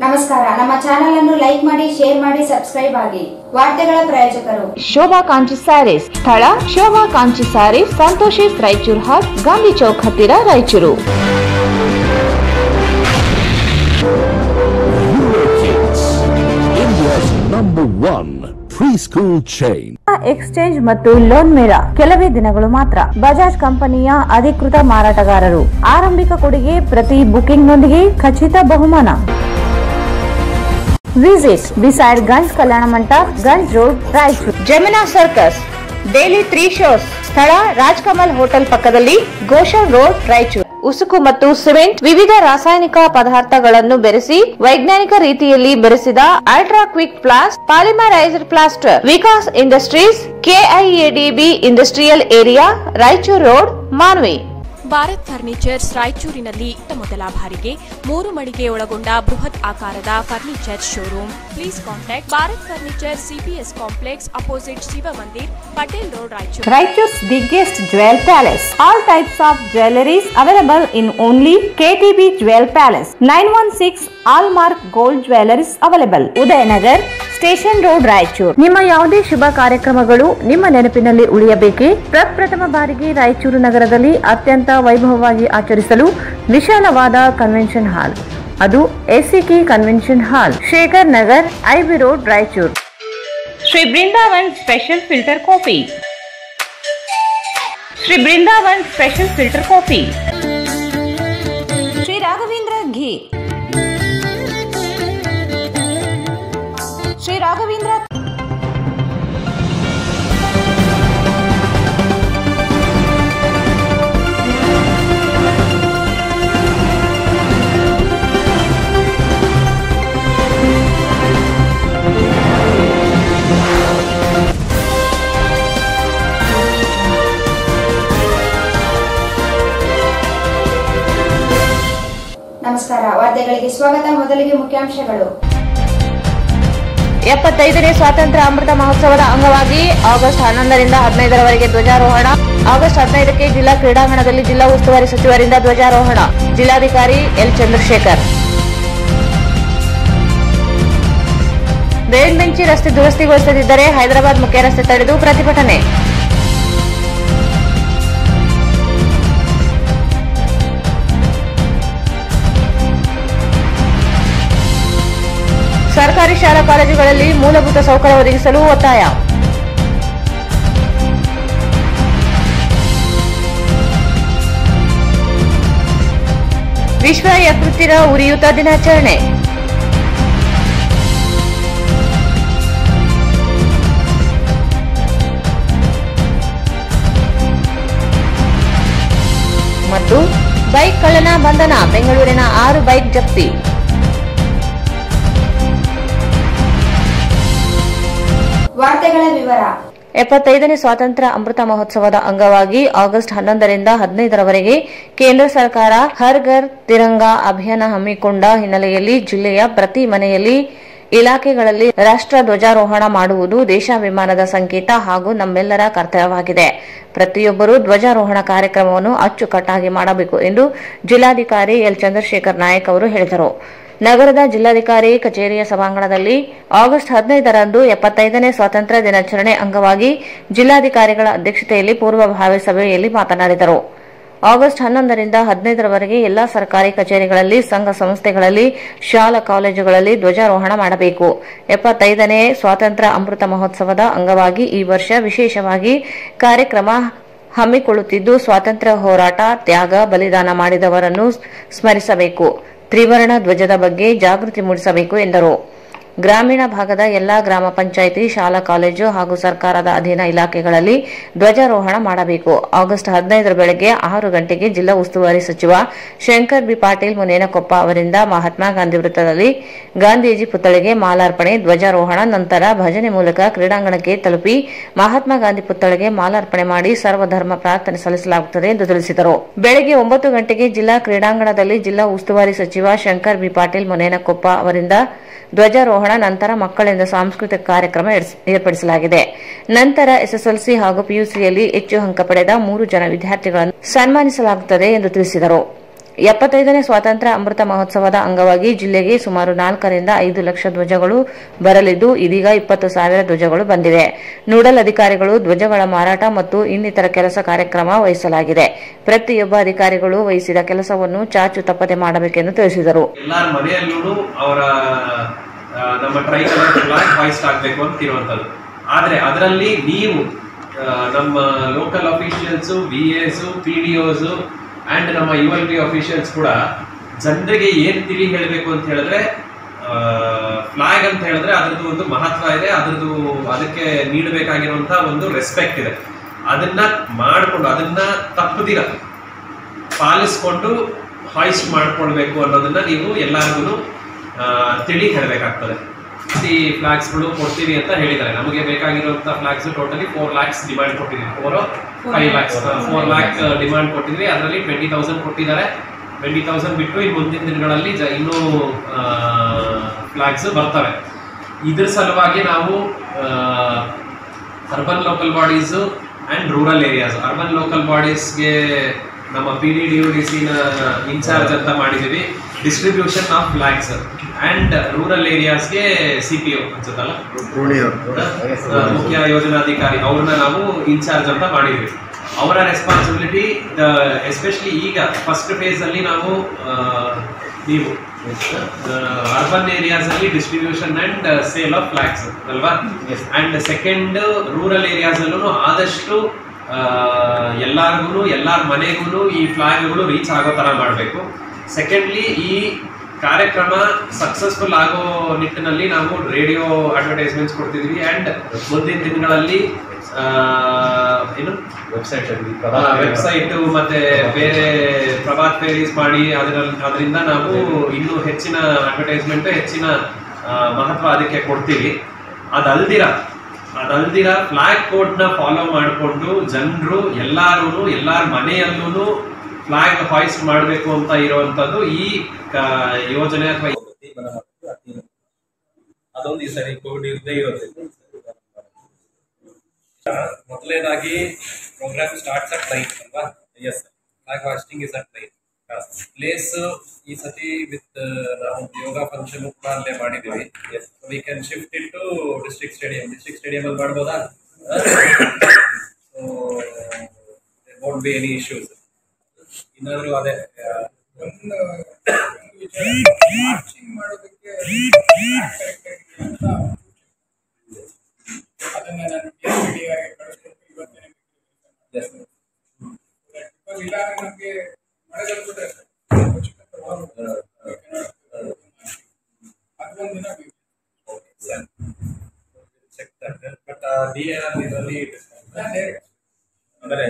ನಮಸ್ಕಾರ ನಮ್ಮ ಚಾನೆಲ್ ಅನ್ನು ಲೈಕ್ ಮಾಡಿ ಶೇರ್ ಮಾಡಿ ಸಬ್ಸ್ಕ್ರೈಬ್ ಆಗಿ ವಾರ್ತೆಗಳ ಪ್ರಾಯೋಜಕರು ಶೋಭಾ ಕಾಂಚಿ ಸ್ಯಾರೀಸ್ ಸ್ಥಳ ಶೋಭಾ ಕಾಂಚಿ ಸ್ಯಾರೀಸ್ ಸಂತೋಷಿಸ್ ರಾಯಚೂರು ಹಾಟ್ ಗಾಂಧಿ ಚೌಕ್ ಹತ್ತಿರ Raichur Kids, India's number one preschool chain. Exchange ಮತ್ತು ಲೋನ್ ಮೇಳ ಕೆಲವೇ ದಿನಗಳು ಮಾತ್ರ ಬಜಾಜ್ ಕಂಪನಿಯ ಅಧಿಕೃತ ಮಾರಾಟಗಾರರು ಆರಂಭಿಕ ಕೊಡುಗೆ ಪ್ರತಿ ಬುಕಿಂಗ್ನೊಂದಿಗೆ ಖಚಿತ ಬಹುಮಾನ ವಿಸಿಟ್ ಬಿಸೈಡ್ ಗಂಜ್ ಕಲ್ಯಾಣ ಮಂಟಪ Ganj road Raichur Jamuna circus daily three shows ಸ್ಥಳ ರಾಜ್ಕಮಲ್ ಹೋಟೆಲ್ ಪಕ್ಕದಲ್ಲಿ ಗೋಶಲ್ ರೋಡ್ ರಾಯಚೂರು ಉಸುಕು ಮತ್ತು ಸಿಮೆಂಟ್ ವಿವಿಧ ರಾಸಾಯನಿಕ ಪದಾರ್ಥಗಳನ್ನು ಬೆರೆಸಿ ವೈಜ್ಞಾನಿಕ ರೀತಿಯಲ್ಲಿ ಬೆರೆಸಿದ ultra quick plus polymerised plaster Vikas industries KIADB industrial area Raichur road Manvi Bharat furnitures ರಾಯಚೂರಿನಲ್ಲಿ ಇತ್ತ ಮೊದಲ ಬಾರಿಗೆ ಮೂರು ಮಳಿಗೆ ಒಳಗೊಂಡ ಬೃಹತ್ ಆಕಾರದ furniture showroom please contact Bharat furniture CPS complex opposite Shiva Mandir Patel road Raichur Raichur's biggest jewel palace. All types of jewelries available in only KTB Jewel Palace. 916 Allmark Gold Jewelries available. Udayanagar station road Raichur ನಿಮ್ಮ ಯಾವುದೇ ಶುಭ ಕಾರ್ಯಕ್ರಮಗಳು ನಿಮ್ಮ ನೆನಪಿನಲ್ಲಿ ಉಳಿಯಬೇಕೇ ಪ್ರಪ್ರಥಮ ಬಾರಿಗೆ ರಾಯಚೂರು ನಗರದಲ್ಲಿ ಅತ್ಯಂತ ವೈಭವವಾಗಿ ಆಚರಿಸಲು ವಿಶಾಲವಾದ ಕನ್ವೆನ್ಷನ್ ಹಾಲ್ ಅದು ACK convention hall Shekhar Nagar IB road Raichur Shri Brindavan special filter coffee Shri Brindavan special filter coffee Shri Raghavendra ghee Shri Raghavendra ನಮಸ್ಕಾರ ವಾರ್ತೆಗಳಿಗೆ ಸ್ವಾಗತ ಮೊದಲಿಗೆ ಮುಖ್ಯಾಂಶಗಳು ಎಪ್ಪತ್ತೈದನೇ ಸ್ವಾತಂತ್ರ್ಯ ಅಮೃತ ಮಹೋತ್ಸವದ ಅಂಗವಾಗಿ ಆಗಸ್ಟ್ ಹನ್ನೊಂದರಿಂದ ಹದಿನೈದರವರೆಗೆ ಧ್ವಜಾರೋಹಣ ಆಗಸ್ಟ್ ಹದಿನೈದಕ್ಕೆ ಜಿಲ್ಲಾ ಕ್ರೀಡಾಂಗಣದಲ್ಲಿ ಜಿಲ್ಲಾ ಉಸ್ತುವಾರಿ ಸಚಿವರಿಂದ ಧ್ವಜಾರೋಹಣ ಜಿಲ್ಲಾಧಿಕಾರಿ ಎಲ್ ಚಂದ್ರಶೇಖರ್ ಬೇವಿನಬೆಂಚಿ ರಸ್ತೆ ದುರಸ್ತಿಗೊಳಿಸದಿದ್ದರೆ ಹೈದರಾಬಾದ್ ಮುಖ್ಯ ರಸ್ತೆ ತಡೆದು ಪ್ರತಿಭಟನೆ ಸರ್ಕಾರಿ ಶಾಲಾ ಕಾಲೇಜುಗಳಲ್ಲಿ ಮೂಲಭೂತ ಸೌಕರ್ಯ ಒದಗಿಸಲು ಒತ್ತಾಯ ವಿಶ್ವ ಯಕೃತ್ತಿನ ಉರಿಯೂತ ದಿನಾಚರಣೆ ಮತ್ತು ಬೈಕ್ ಕಳ್ಳನ ಬಂಧನ ಬೆಂಗಳೂರಿನ ಆರು ಬೈಕ್ ಜಪ್ತಿ ವಾರ್ತೆಗಳ ವಿವರ ಎಪ್ಪತ್ತೈದನೇ ಸ್ವಾತಂತ್ರ್ಯ ಅಮೃತ ಮಹೋತ್ಸವದ ಅಂಗವಾಗಿ ಆಗಸ್ಟ್ ಹನ್ನೊಂದರಿಂದ ಹದಿನೈದರವರೆಗೆ ಕೇಂದ್ರ ಸರ್ಕಾರ ಹರ್ ಘರ್ ತಿರಂಗಾ ಅಭಿಯಾನ ಹಮ್ಮಿಕೊಂಡ ಹಿನ್ನೆಲೆಯಲ್ಲಿ ಜಿಲ್ಲೆಯ ಪ್ರತಿ ಮನೆಯಲ್ಲಿ ಇಲಾಖೆಗಳಲ್ಲಿ ರಾಷ್ಟ್ರ ಧ್ವಜಾರೋಹಣ ಮಾಡುವುದು ದೇಶಾಭಿಮಾನದ ಸಂಕೇತ ಹಾಗೂ ನಮ್ಮೆಲ್ಲರ ಕರ್ತವ್ಯವಾಗಿದೆ ಪ್ರತಿಯೊಬ್ಬರೂ ಧ್ವಜಾರೋಹಣ ಕಾರ್ಯಕ್ರಮವನ್ನು ಅಚ್ಚುಕಟ್ಟಾಗಿ ಮಾಡಬೇಕು ಎಂದು ಜಿಲ್ಲಾಧಿಕಾರಿ ಎಲ್ ಚಂದ್ರಶೇಖರ್ ನಾಯಕ್ ಅವರು ಹೇಳಿದರು ನಗರದ ಜಿಲ್ಲಾಧಿಕಾರಿ ಕಚೇರಿಯ ಸಭಾಂಗಣದಲ್ಲಿ ಆಗಸ್ಟ್ ಹದಿನೈದರಂದು ಎಪ್ಪತ್ತೈದನೇ ಸ್ವಾತಂತ್ರ್ಯ ದಿನಾಚರಣೆ ಅಂಗವಾಗಿ ಜಿಲ್ಲಾಧಿಕಾರಿಗಳ ಅಧ್ಯಕ್ಷತೆಯಲ್ಲಿ ಪೂರ್ವಭಾವಿ ಸಭೆಯಲ್ಲಿ ಮಾತನಾಡಿದರು ಆಗಸ್ಟ್ ಹನ್ನೊಂದರಿಂದ ಹದಿನೈದರವರೆಗೆ ಎಲ್ಲಾ ಸರ್ಕಾರಿ ಕಚೇರಿಗಳಲ್ಲಿ ಸಂಘ ಸಂಸ್ಥೆಗಳಲ್ಲಿ ಶಾಲಾ ಕಾಲೇಜುಗಳಲ್ಲಿ ಧ್ವಜಾರೋಹಣ ಮಾಡಬೇಕು ಎಪ್ಪತ್ತೈದನೇ ಸ್ವಾತಂತ್ರ್ಯ ಅಮೃತ ಮಹೋತ್ಸವದ ಅಂಗವಾಗಿ ಈ ವರ್ಷ ವಿಶೇಷವಾಗಿ ಕಾರ್ಯಕ್ರಮ ಹಮ್ಮಿಕೊಳ್ಳುತ್ತಿದ್ದು ಸ್ವಾತಂತ್ರ್ಯ ಹೋರಾಟ ತ್ಯಾಗ ಬಲಿದಾನ ಮಾಡಿದವರನ್ನು ಸ್ಮರಿಸಬೇಕು ತ್ರಿವರ್ಣ ಧ್ವಜದ ಬಗ್ಗೆ ಜಾಗೃತಿ ಮೂಡಿಸಬೇಕು ಎಂದರು ಗ್ರಾಮೀಣ ಭಾಗದ ಎಲ್ಲಾ ಗ್ರಾಮ ಪಂಚಾಯಿತಿ ಶಾಲಾ ಕಾಲೇಜು ಹಾಗೂ ಸರ್ಕಾರದ ಅಧೀನ ಇಲಾಖೆಗಳಲ್ಲಿ ಧ್ವಜಾರೋಹಣ ಮಾಡಬೇಕು ಆಗಸ್ಟ್ ಹದಿನೈದರ ಬೆಳಗ್ಗೆ ಆರು ಗಂಟೆಗೆ ಜಿಲ್ಲಾ ಉಸ್ತುವಾರಿ ಸಚಿವ ಶಂಕರ್ ಬಿ ಪಾಟೀಲ್ ಮುನೇನಕೊಪ್ಪ ಅವರಿಂದ ಮಹಾತ್ಮ ಗಾಂಧಿ ವೃತ್ತದಲ್ಲಿ ಗಾಂಧೀಜಿ ಪುತ್ಥಳಿಗೆ ಮಾಲಾರ್ಪಣೆ ಧ್ವಜಾರೋಹಣ ನಂತರ ಭಜನೆ ಮೂಲಕ ಕ್ರೀಡಾಂಗಣಕ್ಕೆ ತಲುಪಿ ಮಹಾತ್ಮ ಗಾಂಧಿ ಪುತ್ಥಳಿಗೆ ಮಾಲಾರ್ಪಣೆ ಮಾಡಿ ಸರ್ವಧರ್ಮ ಪ್ರಾರ್ಥನೆ ಸಲ್ಲಿಸಲಾಗುತ್ತದೆ ಎಂದು ತಿಳಿಸಿದರು ಬೆಳಗ್ಗೆ ಒಂಬತ್ತು ಗಂಟೆಗೆ ಜಿಲ್ಲಾ ಕ್ರೀಡಾಂಗಣದಲ್ಲಿ ಜಿಲ್ಲಾ ಉಸ್ತುವಾರಿ ಸಚಿವ ಶಂಕರ್ ಬಿ ಪಾಟೀಲ್ ಮುನೇನಕೊಪ್ಪ ಅವರಿಂದ ಧ್ವಜಾರೋಹಣ ನಂತರ ಮಕ್ಕಳಿಂದ ಸಾಂಸ್ಕೃತಿಕ ಕಾರ್ಯಕ್ರಮ ಏರ್ಸ್- ಏರ್ಪಡಿಸಲಾಗಿದೆ ನಂತರ ಎಸ್ಎಸ್ಎಲ್ಸಿ ಹಾಗೂ ಪಿಯುಸಿಯಲ್ಲಿ ಹೆಚ್ಚು ಅಂಕ ಪಡೆದ ಮೂರು ಜನ ವಿದ್ಯಾರ್ಥಿಗಳನ್ನು ಸನ್ಮಾನಿಸಲಾಗುತ್ತದೆ ಎಂದು ತಿಳಿಸಿದರು ಎಪ್ಪತ್ತೈದನೇ ಸ್ವಾತಂತ್ರ್ಯ ಅಮೃತ ಮಹೋತ್ಸವದ ಅಂಗವಾಗಿ ಜಿಲ್ಲೆಗೆ ಸುಮಾರು ನಾಲ್ಕರಿಂದ ಐದು ಲಕ್ಷ ಧ್ವಜಗಳು ಬರಲಿದ್ದು ಇದೀಗ ಇಪ್ಪತ್ತು ಸಾವಿರ ಧ್ವಜಗಳು ಬಂದಿವೆ ನೋಡಲ್ ಅಧಿಕಾರಿಗಳು ಧ್ವಜಗಳ ಮಾರಾಟ ಮತ್ತು ಇನ್ನಿತರ ಕೆಲಸ ಕಾರ್ಯಕ್ರಮ ವಹಿಸಲಾಗಿದೆ ಪ್ರತಿಯೊಬ್ಬ ಅಧಿಕಾರಿಗಳು ವಹಿಸಿದ ಕೆಲಸವನ್ನು ಚಾಚು ತಪ್ಪದೆ ಮಾಡಬೇಕೆಂದು ತಿಳಿಸಿದರು ಎಲ್ಲಾರ ಮನೆಯಲ್ಲೂ ಅವರ ಆ, ನಮ್ಮ ಟ್ರೈ ಕಲರ್ ಫ್ಲಾಗ್ ಹಾಯ್ಸ್ಟ್ ಆಗಬೇಕು ಅಂತ ಇರುವಂಥದ್ದು ಆದರೆ ಅದರಲ್ಲಿ ನೀವು ಆ, ನಮ್ಮ local officials B S P D Os and ನಮ್ಮ ಯು ಎಲ್ ಪಿ ಅಫಿಷಿಯಲ್ಸ್ ಕೂಡ ಜನರಿಗೆ ಏನು ತಿಳಿ ಹೇಳಬೇಕು ಅಂತ ಹೇಳಿದ್ರೆ ಫ್ಲಾಗ್ ಅಂತ ಹೇಳಿದ್ರೆ ಅದ್ರದ್ದು ಒಂದು ಮಹತ್ವ ಇದೆ ಅದ್ರದ್ದು ಅದಕ್ಕೆ ನೀಡಬೇಕಾಗಿರುವಂತಹ ಒಂದು ರೆಸ್ಪೆಕ್ಟ್ ಇದೆ ಅದನ್ನ ಮಾಡಿಕೊಂಡು ಅದನ್ನ ತಪ್ಪದಿರ ಪಾಲಿಸ್ಕೊಂಡು ಹಾಯ್ಸ್ಟ್ ಮಾಡ್ಕೊಳ್ಬೇಕು ಅನ್ನೋದನ್ನ ನೀವು ಎಲ್ಲರಿಗೂ ತಿಳಿ ಹೇಳಬೇಕಾಗ್ತದೆ ಈ ಫ್ಲಾಗ್ಸ್ಗಳು ಕೊಡ್ತೀವಿ ಅಂತ ಹೇಳಿದ್ದಾರೆ ನಮಗೆ ಬೇಕಾಗಿರುವಂಥ flags totally four lakhs demand ಕೊಟ್ಟಿದ್ದೀವಿ four five lakhs four lakh demand ಕೊಟ್ಟಿದ್ವಿ ಅದರಲ್ಲಿ ಟ್ವೆಂಟಿ ತೌಸಂಡ್ ಕೊಟ್ಟಿದ್ದಾರೆ ಟ್ವೆಂಟಿ ತೌಸಂಡ್ ಬಿಟ್ಟು ಇನ್ನು ಮುಂದಿನ ದಿನಗಳಲ್ಲಿ ಜ ಇನ್ನೂ ಫ್ಲಾಗ್ಸ್ ಬರ್ತವೆ ಇದ್ರ ಸಲುವಾಗಿ ನಾವು urban local bodies and rural areas urban local ಬಾಡೀಸ್ಗೆ ನಮ್ಮ P D D U D ಸಿನ ಇನ್ಚಾರ್ಜ್ ಅಂತ ಮಾಡಿದ್ದೀವಿ distribution of flags and rural ಏರಿಯಾಸ್ಗೆ ಸಿ ಪಿ ಒ ಅನ್ಸುತ್ತಲ್ಲ ಆ, ಮುಖ್ಯ ಯೋಜನಾಧಿಕಾರಿ ಅವ್ರನ್ನ ನಾವು ಇನ್ಚಾರ್ಜ್ ಅಂತ ಮಾಡಿದ್ವಿ ಅವರ ರೆಸ್ಪಾನ್ಸಿಬಿಲಿಟಿ ಎಸ್ಪೆಷಲಿ ಈಗ ಫಸ್ಟ್ ಫೇಸ್ ಅಲ್ಲಿ ನಾವು ಆ, ನೀವು ಅರ್ಬನ್ ಏರಿಯಾಸ್ ಅಲ್ಲಿ distribution and sale of flags ಅಲ್ವಾ ಅಂಡ್ ಸೆಕೆಂಡ್ ರೂರಲ್ ಏರಿಯಾಸ್ ಅಲ್ಲೂ ಆದಷ್ಟು ಎಲ್ಲಾರ್ಗು ಎಲ್ಲಾರ ಮನೆಗೂ ಈ ಫ್ಲಾಗ್ಗಳು ರೀಚ್ ಆಗೋ ತರ ಮಾಡಬೇಕು ಸೆಕೆಂಡ್ಲಿ ಈ ಕಾರ್ಯಕ್ರಮ ಸಕ್ಸಸ್ಫುಲ್ ಆಗೋ ನಿಟ್ಟಿನಲ್ಲಿ ನಾವು ರೇಡಿಯೋ ಅಡ್ವರ್ಟೈಸ್ಮೆಂಟ್ಸ್ ಕೊಡ್ತಿದ್ವಿ ಅಂಡ್ ಮುಂದಿನ ದಿನಗಳಲ್ಲಿ ಆ, ಏನು ವೆಬ್ಸೈಟ್ ಅಲ್ಲಿ ವೆಬ್ಸೈಟ್ ಮತ್ತೆ ಬೇರೆ ಪ್ರಭಾತ್ ಫೇರೀಸ್ ಮಾಡಿ ಅದರಲ್ಲಿ ಅದರಿಂದ ನಾವು ಇನ್ನೂ ಹೆಚ್ಚಿನ ಅಡ್ವರ್ಟೈಸ್ಮೆಂಟ್ ಹೆಚ್ಚಿನ ಆ, ಮಹತ್ವ ಅದಕ್ಕೆ ಕೊಡ್ತೀವಿ ಅದಲ್ದಿರ ಅದಲ್ದಿರ ಫ್ಲಾಗ್ ಕೋಡ್ ನ ಫಾಲೋ ಮಾಡಿಕೊಂಡು ಜನರು ಎಲ್ಲಾರು ಎಲ್ಲಾರ ಮನೆಯಲ್ಲೂ ಫ್ಲಾಗ್ ಹಾಯ್ಸ್ಟ್ ಮಾಡಬೇಕು ಅಂತ ಇರುವಂತದ್ದು ಈ ಕ- ಯೋಜನೆ ಅಥವಾ ಅದೊಂದು ಈ ಸರಿ ಕೋವಿಡ್ ಇರದೇ ಇರುತ್ತೆ ಮೊದಲನೇದಾಗಿ ಪ್ರೋಗ್ರಾಮ್ ಸ್ಟಾರ್ಟ್ಸ್ ಅಟ್ ನೈನ್ ಅಲ್ವಾ as flag hoisting is at nine place ಈ ಸತಿ ವಿತ್ ನಾವು ಯೋಗ ಫಂಕ್ಷನ್ ಕೂಡ ಅಲ್ಲೇ ಮಾಡಿದೀವಿ we can shift it to district stadium district stadium ಅಲ್ಲಿ ಮಾಡ್ಬೋದಾ so won't be any issues ಇನ್ನಾದ್ರೂ ಅದೇ ಆ, ಒಂದು ಒಂದು ವಿಚಾರ ಮಾರ್ಚಿಂಗ್ ಮಾಡೋದಕ್ಕೆ ಕರೆಕ್ಟ್ ಆಗಿದೆ ಅಂತ ಅದನ್ನ ನಾನು ಡಿಎಸ್ಪಿಡಿಯಾಗಿ ಕಳಿಸ್ಕೊಟ್ಟು ಇವತ್ತೇ ಎಸ್ ಬಿಕಾಸ್ ಇಲ್ಲ ನಮಗೆ ಮಳೆಗಾಲ ಕೂಡ ಅದೊಂದು ದಿನ ಬೇಕು ಚೆಕ್ ಬಟ್ ಡಿ ಆರ್ ಇದರಲ್ಲಿ ನಾನು direct ಆಮೇಲೆ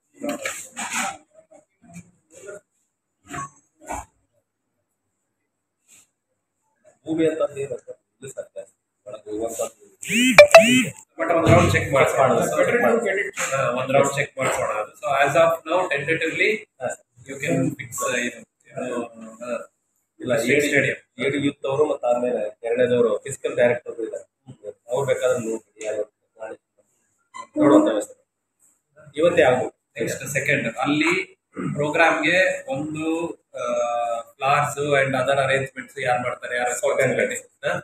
ಭೂಮಿ ಅಂತ ಇರುತ್ತೆ ಇಲ್ಲ ಸರ್ ಒಳಗೆ ಹೋಗುವಂಥದ್ದು ಬಟ್ ಒಂದು ರೌಂಡ್ ಚೆಕ್ ಮಾಡಿಸೋಣ better to get it ಒಂದು ರೌಂಡ್ ಚೆಕ್ ಮಾಡಿಸೋಣ ಅದು so as of now tentatively ಹಾ. ಯು ಕ್ಯಾನ್ ಫಿಕ್ಸ್ ಇದು ಇಲ್ಲ ಸ್ಟೇಟ್ ಸ್ಟೇಡಿಯಂ ಏಳು ಯೂತ್ ಅವರು ಮತ್ತು ಆಮೇಲೆ ಎರಡನೇದವರು ಫಿಸಿಕಲ್ ಡೈರೆಕ್ಟರ್ ಇದ್ದಾರೆ ಅವ್ರು ಬೇಕಾದ್ರೆ ನೋಡಿ ಯಾರು ನಾಳೆ ನೋಡುವಂತ ವ್ಯವಸ್ಥೆ ಇವತ್ತೇ ಆಗ್ಬೋದು ನೆಕ್ಸ್ಟ್ ಸೆಕೆಂಡ್ ಅಲ್ಲಿ ಪ್ರೋಗ್ರಾಮ್ಗೆ ಒಂದು ಫ್ಲಾರ್ಸ್ ಅಂಡ್ ಅದರ್ ಅರೇಂಜ್ಮೆಂಟ್ಸ್ ಯಾರು ಮಾಡ್ತಾರೆ ಯಾರು responsibility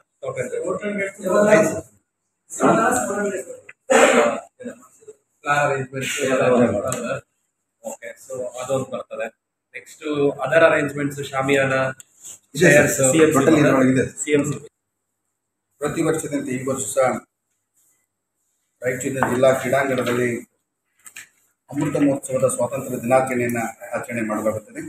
flower arrangements okay so ಅದೊಂದು ಬರ್ತದೆ next other arrangements shamiana chairs C M C ಪ್ರತಿ ವರ್ಷದಂತೆ ಈ ವರ್ಷ ಸಹ ರಾಯಚೂರಿನ ಜಿಲ್ಲಾ ಕ್ರೀಡಾಂಗಣದಲ್ಲಿ ಅಮೃತ ಮಹೋತ್ಸವದ ಸ್ವಾತಂತ್ರ್ಯ ದಿನಾಚರಣೆಯನ್ನು ಆಚರಣೆ ಮಾಡಲಾಗುತ್ತದೆ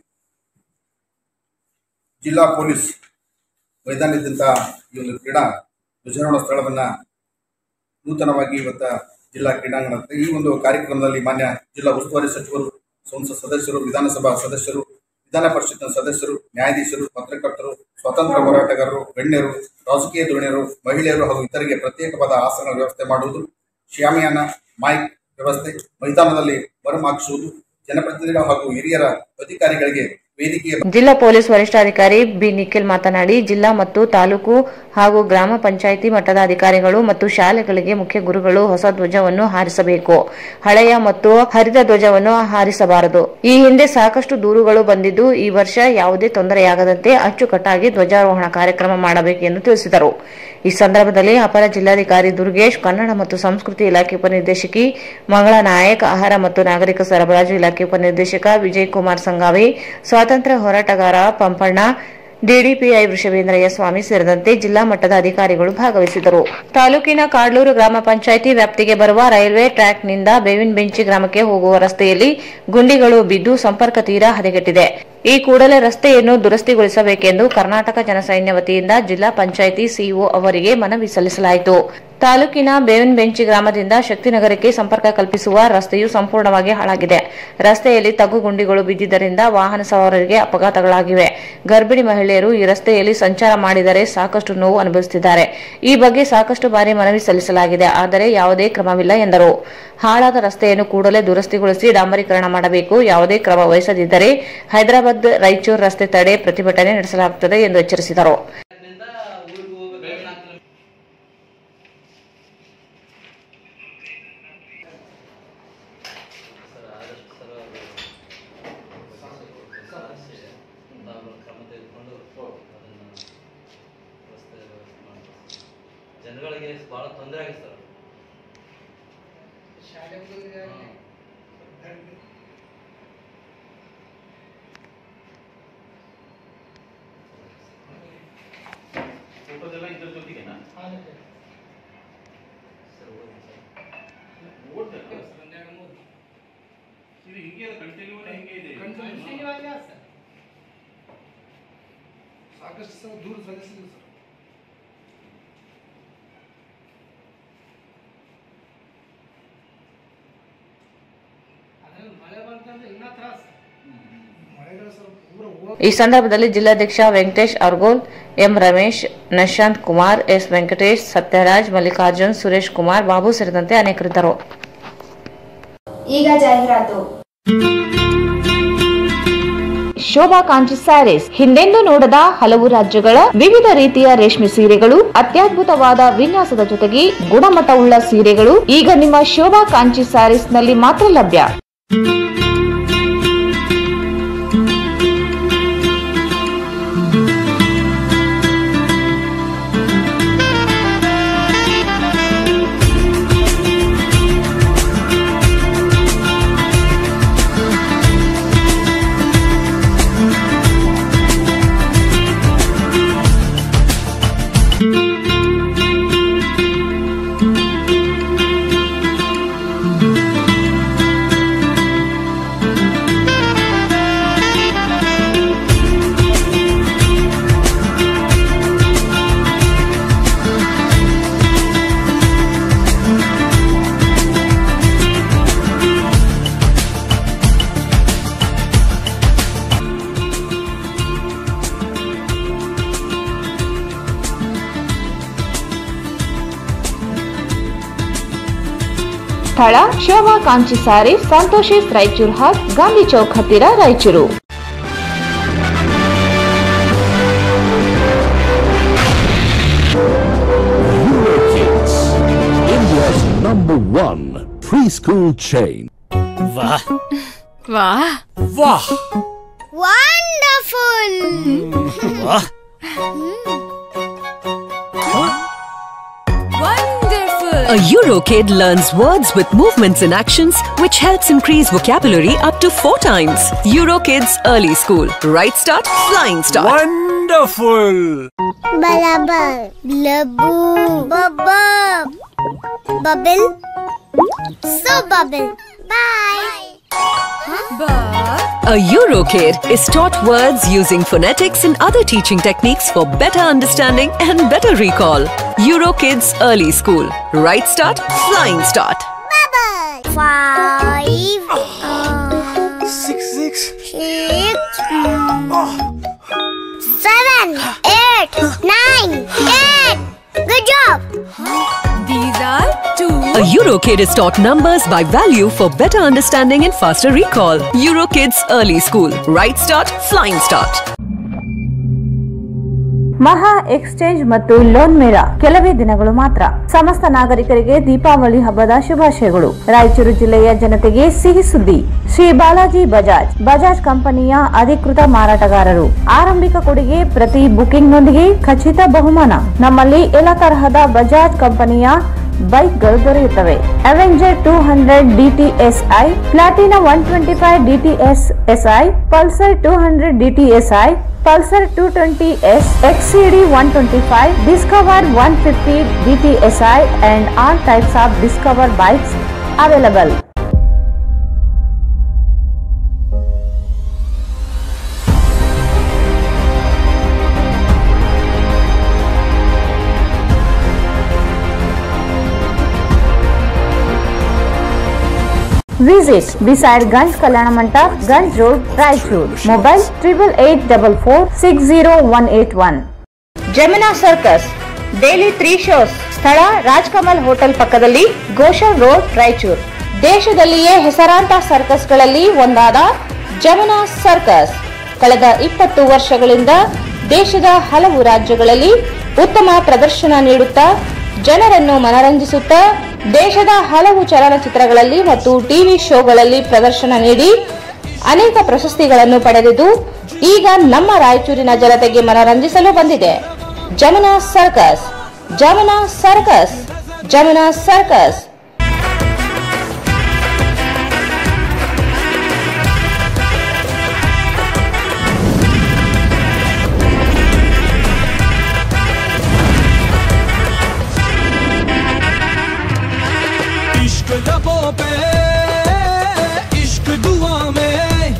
ಜಿಲ್ಲಾ ಪೊಲೀಸ್ ಮೈದಾನದಿಂದ ಈ ಒಂದು ಕ್ರೀಡಾ ಧ್ವಜಾರೋಹಣ ಸ್ಥಳವನ್ನು ನೂತನವಾಗಿ ಇವತ್ತ ಜಿಲ್ಲಾ ಕ್ರೀಡಾಂಗಣ ಈ ಒಂದು ಕಾರ್ಯಕ್ರಮದಲ್ಲಿ ಮಾನ್ಯ ಜಿಲ್ಲಾ ಉಸ್ತುವಾರಿ ಸಚಿವರು ಸಂಸತ್ ಸದಸ್ಯರು ವಿಧಾನಸಭಾ ಸದಸ್ಯರು ವಿಧಾನ ಪರಿಷತ್ನ ಸದಸ್ಯರು ನ್ಯಾಯಾಧೀಶರು ಪತ್ರಕರ್ತರು ಸ್ವಾತಂತ್ರ್ಯ ಹೋರಾಟಗಾರರು ಗಣ್ಯರು ರಾಜಕೀಯ ಧುರೀಣರು ಮಹಿಳೆಯರು ಹಾಗೂ ಇತರಿಗೆ ಪ್ರತ್ಯೇಕವಾದ ಆಸನಗಳ ವ್ಯವಸ್ಥೆ ಮಾಡುವುದು ಶಾಮಿಯಾನ ಮೈಕ್ ವ್ಯವಸ್ಥೆ ಮೈದಾನದಲ್ಲಿ ಮರು ಹಾಕಿಸುವುದು ಜನಪ್ರತಿನಿಧಿಗಳು ಹಾಗೂ ಹಿರಿಯರ ಅಧಿಕಾರಿಗಳಿಗೆ ವೇದಿಕೆಯ ಜಿಲ್ಲಾ ಪೊಲೀಸ್ ವರಿಷ್ಠಾಧಿಕಾರಿ ಬಿ ನಿಖಿಲ್ ಮಾತನಾಡಿ ಜಿಲ್ಲಾ ಮತ್ತು ತಾಲೂಕು ಹಾಗೂ ಗ್ರಾಮ ಪಂಚಾಯಿತಿ ಮಟ್ಟದ ಅಧಿಕಾರಿಗಳು ಮತ್ತು ಶಾಲೆಗಳಿಗೆ ಮುಖ್ಯ ಗುರುಗಳು ಹೊಸ ಧ್ವಜವನ್ನು ಹಾರಿಸಬೇಕು ಹಳೆಯ ಮತ್ತು ಹರಿದ ಧ್ವಜವನ್ನು ಹಾರಿಸಬಾರದು ಈ ಹಿಂದೆ ಸಾಕಷ್ಟು ದೂರುಗಳು ಬಂದಿದ್ದು ಈ ವರ್ಷ ಯಾವುದೇ ತೊಂದರೆಯಾಗದಂತೆ ಅಚ್ಚುಕಟ್ಟಾಗಿ ಧ್ವಜಾರೋಹಣ ಕಾರ್ಯಕ್ರಮ ಮಾಡಬೇಕು ಎಂದು ತಿಳಿಸಿದರು ಈ ಸಂದರ್ಭದಲ್ಲಿ ಅಪರ ಜಿಲ್ಲಾಧಿಕಾರಿ ದುರ್ಗೇಶ್ ಕನ್ನಡ ಮತ್ತು ಸಂಸ್ಕೃತಿ ಇಲಾಖೆ ಉಪನಿರ್ದೇಶಕಿ ಮಂಗಳ ನಾಯಕ್ ಆಹಾರ ಮತ್ತು ನಾಗರಿಕ ಸರಬರಾಜು ಇಲಾಖೆ ಉಪನಿರ್ದೇಶಕ ವಿಜಯ್ ಕುಮಾರ್ ಸಂಗಾವಿ ಸ್ವಾತಂತ್ರ್ಯ ಹೋರಾಟಗಾರ ಪಂಪಣ್ಣ ಡಿಡಿಪಿಐ ವೃಷಭೇಂದ್ರಯ್ಯ ಸ್ವಾಮಿ ಸೇರಿದಂತೆ ಜಿಲ್ಲಾ ಮಟ್ಟದ ಅಧಿಕಾರಿಗಳು ಭಾಗವಹಿಸಿದರು ತಾಲೂಕಿನ ಕಾಡ್ಲೂರು ಗ್ರಾಮ ಪಂಚಾಯಿತಿ ವ್ಯಾಪ್ತಿಗೆ ಬರುವ ರೈಲ್ವೆ ಟ್ರ್ಯಾಕ್ನಿಂದ ಬೇವಿನ ಬೆಂಚಿ ಗ್ರಾಮಕ್ಕೆ ಹೋಗುವ ರಸ್ತೆಯಲ್ಲಿ ಗುಂಡಿಗಳು ಬಿದ್ದು ಸಂಪರ್ಕ ತೀರಾ ಹದಗೆಟ್ಟಿದೆ ಈ ಕೂಡಲೇ ರಸ್ತೆಯನ್ನು ದುರಸ್ತಿಗೊಳಿಸಬೇಕೆಂದು ಕರ್ನಾಟಕ ಜನಸೈನ್ಯ ವತಿಯಿಂದ ಜಿಲ್ಲಾ ಪಂಚಾಯಿತಿ ಸಿಇಒ ಅವರಿಗೆ ಮನವಿ ಸಲ್ಲಿಸಲಾಯಿತು ತಾಲೂಕಿನ ಬೇವಿನ ಬೆಂಚಿ ಗ್ರಾಮದಿಂದ ಶಕ್ತಿನಗರಕ್ಕೆ ಸಂಪರ್ಕ ಕಲ್ಪಿಸುವ ರಸ್ತೆಯು ಸಂಪೂರ್ಣವಾಗಿ ಹಾಳಾಗಿದೆ ರಸ್ತೆಯಲ್ಲಿ ತಗ್ಗು ಗುಂಡಿಗಳು ಬಿದ್ದಿದ್ದರಿಂದ ವಾಹನ ಸವಾರರಿಗೆ ಅಪಘಾತಗಳಾಗಿವೆ ಗರ್ಭಿಣಿ ಮಹಿಳೆಯರು ಈ ರಸ್ತೆಯಲ್ಲಿ ಸಂಚಾರ ಮಾಡಿದರೆ ಸಾಕಷ್ಟು ನೋವು ಅನುಭವಿಸುತ್ತಿದ್ದಾರೆ ಈ ಬಗ್ಗೆ ಸಾಕಷ್ಟು ಬಾರಿ ಮನವಿ ಸಲ್ಲಿಸಲಾಗಿದೆ ಆದರೆ ಯಾವುದೇ ಕ್ರಮವಿಲ್ಲ ಎಂದರು ಹಾಳಾದ ರಸ್ತೆಯನ್ನು ಕೂಡಲೇ ದುರಸ್ತಿಗೊಳಿಸಿ ಡಾಂಬರೀಕರಣ ಮಾಡಬೇಕು ಯಾವುದೇ ಕ್ರಮ ವಹಿಸದಿದ್ದರೆ ಹೈದರಾಬಾದ್ ರಾಯಚೂರು ರಸ್ತೆ ತಡೆ ಪ್ರತಿಭಟನೆ ನಡೆಸಲಾಗುತ್ತದೆ ಎಂದು ಎಚ್ಚರಿಸಿದರು ಜನಗಳಿಗೆ ಬಹಳ ತೊಂದರೆ ಆಗಿದೆ ಸರ್ ಫೋಟೋದೆಲ್ಲ ಇದ್ರ ಜೊತೆಗೇನಾ ಇದು ಹಿಂಗೆ ಕಂಟಿನ್ಯೂ ಹಿಂಗೆ ಇದೆ ಸಾಕಷ್ಟು ಸಲ ದೂರ ಸಲ್ಲಿಸಿದ್ವಿ ಸರ್ ಅದ್ರಲ್ಲಿ ಮಳೆ ಬಂತಂದ್ರೆ ಇನ್ನೂ ತ್ರಾಸ ಮಳೆಗಳು ಸ್ವಲ್ಪ ಪೂರ ಈ ಸಂದರ್ಭದಲ್ಲಿ ಜಿಲ್ಲಾಧ್ಯಕ್ಷ ವೆಂಕಟೇಶ್ ಅರ್ಗೋಲ್ ಎಂ ರಮೇಶ್ ನಶಾಂತ್ ಕುಮಾರ್ ಎಸ್ ವೆಂಕಟೇಶ್ ಸತ್ಯರಾಜ್ ಮಲ್ಲಿಕಾರ್ಜುನ್ ಸುರೇಶ್ ಕುಮಾರ್ ಬಾಬು ಸೇರಿದಂತೆ ಅನೇಕರಿದ್ದರು ಈಗ ಜಾಹೀರಾತು ಶೋಭಾ ಕಾಂಚಿ ಸ್ಯಾರೀಸ್ ಹಿಂದೆಂದೂ ನೋಡದ ಹಲವು ರಾಜ್ಯಗಳ ವಿವಿಧ ರೀತಿಯ ರೇಷ್ಮೆ ಸೀರೆಗಳು ಅತ್ಯದ್ಭುತವಾದ ವಿನ್ಯಾಸದ ಜೊತೆಗೆ ಗುಣಮಟ್ಟವುಳ್ಳ ಸೀರೆಗಳು ಈಗ ನಿಮ್ಮ ಶೋಭಾ ಕಾಂಚಿ ಸ್ಯಾರೀಸ್ ನಲ್ಲಿ ಮಾತ್ರ ಲಭ್ಯ ಸ್ಥಳ ಶೋಭಾ ಕಾಂಚಿ ಸ್ಯಾರೀಸ್ ಸಂತೋಷಿಸ್ ರಾಯಚೂರು ಹಾಟ್ ಗಾಂಧಿ ಚೌಕ್ ಹತ್ತಿರ Raichur Kids, India's number one preschool chain. ವಾಹ್ ವಾಹ್ ವಾಹ್ Wonderful! ವಾಹ್ Wonderful! A Eurokid learns words with movements and actions, which helps increase vocabulary up to four times. Eurokids Early School. Right start, flying start. Wonderful Balabar. Blabu. Bubble. Bubble. So bubble. Bye. A Eurokid is taught words using phonetics and other teaching techniques for better understanding and better recall. Eurokids Early School. Right start, flying start. Bubble. Five. six six Six. Seven. Eight. Nine. Ten. Good job. A Euro EuroKid is taught numbers by value for better understanding and faster recall. EuroKids Early School. Right start, flying start. ಮಹಾ exchange ಮತ್ತು loan ಮೇಳ ಕೆಲವೇ ದಿನಗಳು ಮಾತ್ರ ಸಮಸ್ತ ನಾಗರಿಕರಿಗೆ ದೀಪಾವಳಿ ಹಬ್ಬದ ಶುಭಾಶಯಗಳು ರಾಯಚೂರು ಜಿಲ್ಲೆಯ ಜನತೆಗೆ ಸಿಹಿ ಸುದ್ದಿ ಶ್ರೀ ಬಾಲಾಜಿ ಬಜಾಜ್ ಬಜಾಜ್ ಕಂಪನಿಯ ಅಧಿಕೃತ ಮಾರಾಟಗಾರರು ಆರಂಭಿಕ ಕೊಡುಗೆ ಪ್ರತಿ ಬುಕಿಂಗ್ನೊಂದಿಗೆ ಖಚಿತ ಬಹುಮಾನ ನಮ್ಮಲ್ಲಿ ಎಲ್ಲ ತರಹದ ಬಜಾಜ್ ಕಂಪನಿಯ ಬೈಕ್ಗಳು ದೊರೆಯುತ್ತವೆ Avenger two hundred DTSi Platina one twenty five DTS SI Pulsar two hundred DTSi Pulsar two twenty S XCD one twenty five Discover one fifty DTSi and all types of Discover bikes available Visit beside Ganj Kalyana Mandap, Ganj Road, Raichur. Mobile triple eight double four six zero one eight one. Jamuna circus daily three shows ಸ್ಥಳ Rajkamal hotel ಪಕ್ಕದಲ್ಲಿ ಗೋಶರ್ road Raichur ದೇಶದಲ್ಲಿಯೇ ಹೆಸರಾಂತ ಸರ್ಕಸ್ಗಳಲ್ಲಿ ಒಂದಾದ Jamuna circus ಕಳೆದ ಇಪ್ಪತ್ತು ವರ್ಷಗಳಿಂದ ದೇಶದ ಹಲವು ರಾಜ್ಯಗಳಲ್ಲಿ ಉತ್ತಮ ಪ್ರದರ್ಶನ ನೀಡುತ್ತಾ ಜನರನ್ನು ಮನರಂಜಿಸುತ್ತಾ ದೇಶದ ಹಲವು ಚಲನಚಿತ್ರಗಳಲ್ಲಿ ಮತ್ತು ಟಿವಿ ಶೋಗಳಲ್ಲಿ ಪ್ರದರ್ಶನ ನೀಡಿ ಅನೇಕ ಪ್ರಶಸ್ತಿಗಳನ್ನು ಪಡೆದಿದ್ದು ಈಗ ನಮ್ಮ ರಾಯಚೂರಿನ ಜನತೆಗೆ ಮನರಂಜಿಸಲು ಬಂದಿದೆ Jamuna circus Jamuna circus Jamuna circus इश्क लबों पे इश्क दुआ में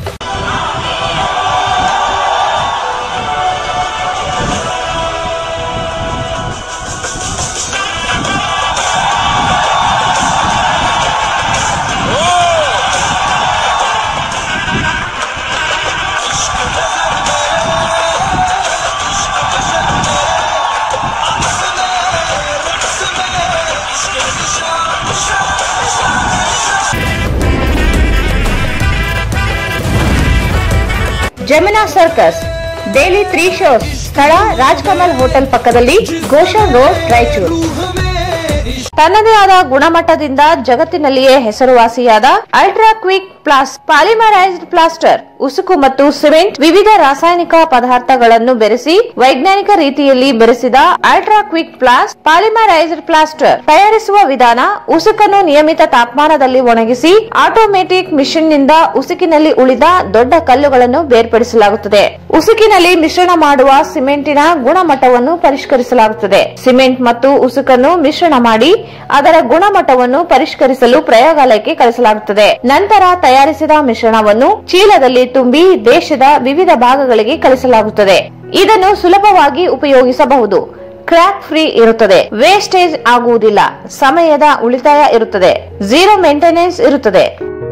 Jamuna circus daily three shows ಸ್ಥಳ ರಾಜ್ಕಮಲ್ ಹೋಟೆಲ್ ಪಕ್ಕದಲ್ಲಿ ಗೋಶರ್ ರೋಡ್ ರಾಯಚೂರು ತನ್ನದೇ ಆದ ಗುಣಮಟ್ಟದಿಂದ ಜಗತ್ತಿನಲ್ಲಿಯೇ ಹೆಸರುವಾಸಿಯಾದ ultra quick plus polymerised plaster ಉಸುಕು ಮತ್ತು ಸಿಮೆಂಟ್ ವಿವಿಧ ರಾಸಾಯನಿಕ ಪದಾರ್ಥಗಳನ್ನು ಬೆರೆಸಿ ವೈಜ್ಞಾನಿಕ ರೀತಿಯಲ್ಲಿ ಬೆರೆಸಿದ ultra quick plus polymerised plaster ತಯಾರಿಸುವ ವಿಧಾನ ಉಸುಕನ್ನು ನಿಯಮಿತ ತಾಪಮಾನದಲ್ಲಿ ಒಣಗಿಸಿ ಆಟೋಮೆಟಿಕ್ ಮಿಷಿನ್ ನಿಂದ ಉಸುಕಿನಲ್ಲಿ ಉಳಿದ ದೊಡ್ಡ ಕಲ್ಲುಗಳನ್ನು ಬೇರ್ಪಡಿಸಲಾಗುತ್ತದೆ ಉಸುಕಿನಲ್ಲಿ ಮಿಶ್ರಣ ಮಾಡುವ ಸಿಮೆಂಟಿನ ಗುಣಮಟ್ಟವನ್ನು ಪರಿಷ್ಕರಿಸಲಾಗುತ್ತದೆ ಸಿಮೆಂಟ್ ಮತ್ತು ಉಸುಕನ್ನು ಮಿಶ್ರಣ ಮಾಡಿ ಅದರ ಗುಣಮಟ್ಟವನ್ನು ಪರಿಷ್ಕರಿಸಲು ಪ್ರಯೋಗಾಲಯಕ್ಕೆ ಕಳಿಸಲಾಗುತ್ತದೆ ನಂತರ ತಯಾರಿಸಿದ ಮಿಶ್ರಣವನ್ನು ಚೀಲದಲ್ಲಿ ತುಂಬಿ ದೇಶದ ವಿವಿಧ ಭಾಗಗಳಿಗೆ ಕಳಿಸಲಾಗುತ್ತದೆ ಇದನ್ನು ಸುಲಭವಾಗಿ ಉಪಯೋಗಿಸಬಹುದು ಕ್ರ್ಯಾಕ್ ಫ್ರೀ ಇರುತ್ತದೆ ವೇಸ್ಟೇಜ್ ಆಗುವುದಿಲ್ಲ ಸಮಯದ ಉಳಿತಾಯ ಇರುತ್ತದೆ ಝೀರೋ ಮೇಂಟೆನೆನ್ಸ್ ಇರುತ್ತದೆ